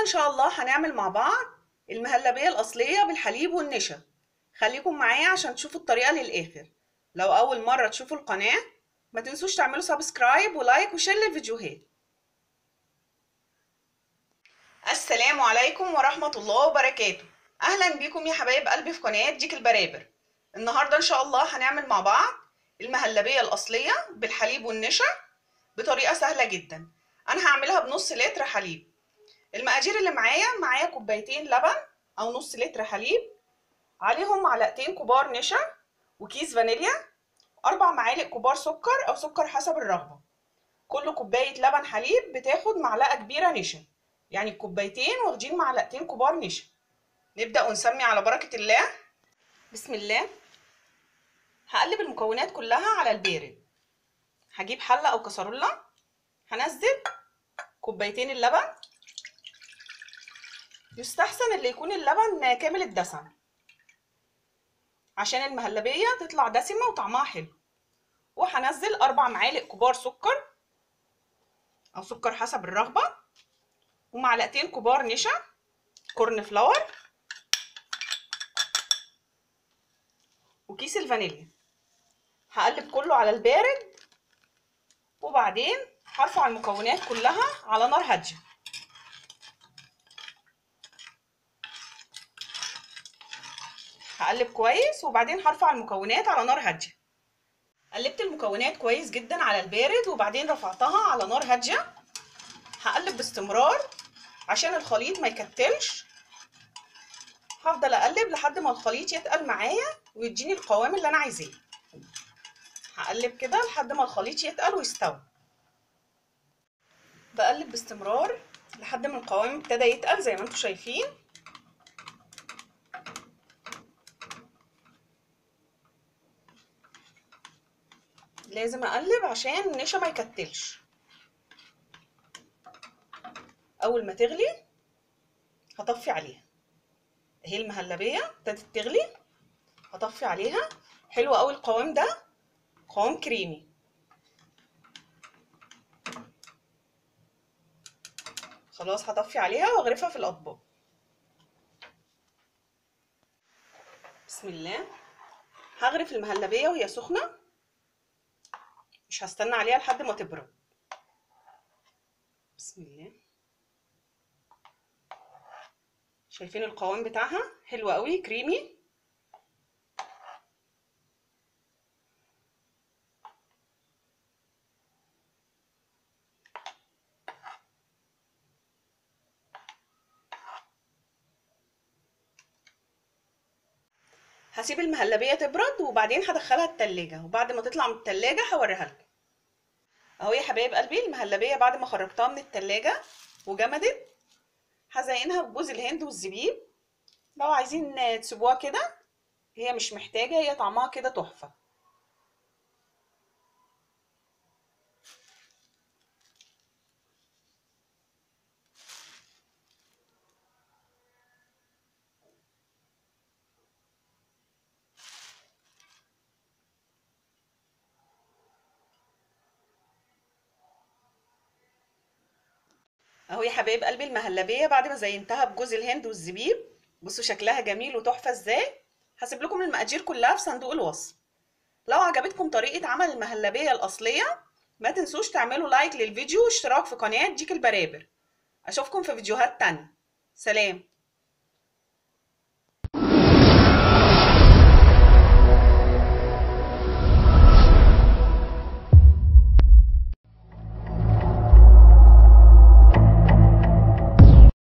شاء الله هنعمل مع بعض المهلبية الأصلية بالحليب والنشا خليكم معايا عشان تشوفوا الطريقة للآخر لو أول مرة تشوفوا القناة ما تنسوش تعملوا سبسكرايب ولايك وشير للفيديوهات السلام عليكم ورحمة الله وبركاته أهلا بيكم يا حبايب قلبي في قناة ديك البرابر النهاردة إن شاء الله هنعمل مع بعض المهلبية الأصلية بالحليب والنشا بطريقة سهلة جدا أنا هعملها بنص لتر حليب المقادير اللي معايا معايا كوبايتين لبن أو نص لتر حليب عليهم معلقتين كبار نشا وكيس فانيليا أربع معالق كبار سكر أو سكر حسب الرغبة كل كوباية لبن حليب بتاخد معلقة كبيرة نشا يعني الكوبايتين واخدين معلقتين كبار نشا نبدأ ونسمي على بركة الله بسم الله هقلب المكونات كلها على البارد هجيب حلة أو كسرولة هنزل كوبايتين اللبن يستحسن اللي يكون اللبن كامل الدسم عشان المهلبية تطلع دسمة وطعمها حلو وهنزل أربع معالق كبار سكر أو سكر حسب الرغبة ومعلقتين كبار نشا كورن فلاور وكيس الفانيليا هقلب كله على البارد وبعدين هرفع المكونات كلها على نار هاديه هقلب كويس وبعدين هرفع المكونات على نار هاديه قلبت المكونات كويس جدا على البارد وبعدين رفعتها على نار هاديه هقلب باستمرار عشان الخليط ما يكتلش هفضل اقلب لحد ما الخليط يتقل معايا ويديني القوام اللي انا عايزاه هقلب كده لحد ما الخليط يتقل ويستوي بقلب باستمرار لحد ما القوام ابتدى يتقل زي ما انتم شايفين لازم اقلب عشان النشا ما يكتلش اول ما تغلي هطفي عليها اهي المهلبيه ابتدت تغلي هطفي عليها حلو قوي القوام ده قوام كريمي خلاص هطفي عليها واغرفها في الاطباق بسم الله هغرف المهلبيه وهي سخنه مش هستنى عليها لحد ما تبرد بسم الله شايفين القوام بتاعها حلو قوي كريمي هسيب المهلبيه تبرد وبعدين هدخلها التلاجة وبعد ما تطلع من التلاجة هوريها لكم اهو يا حبايب قلبي المهلبيه بعد ما خرجتها من التلاجة وجمدت هزينها بجوز الهند والزبيب لو عايزين تسيبوها كده هي مش محتاجه هي طعمها كده تحفه اهو يا حبايب قلبي المهلبيه بعد ما زينتها بجوز الهند والزبيب بصوا شكلها جميل وتحفه ازاي هسيب لكم المقادير كلها في صندوق الوصف لو عجبتكم طريقه عمل المهلبيه الاصليه ما تنسوش تعملوا لايك للفيديو واشتراك في قناه ديك البرابر اشوفكم في فيديوهات تانية سلام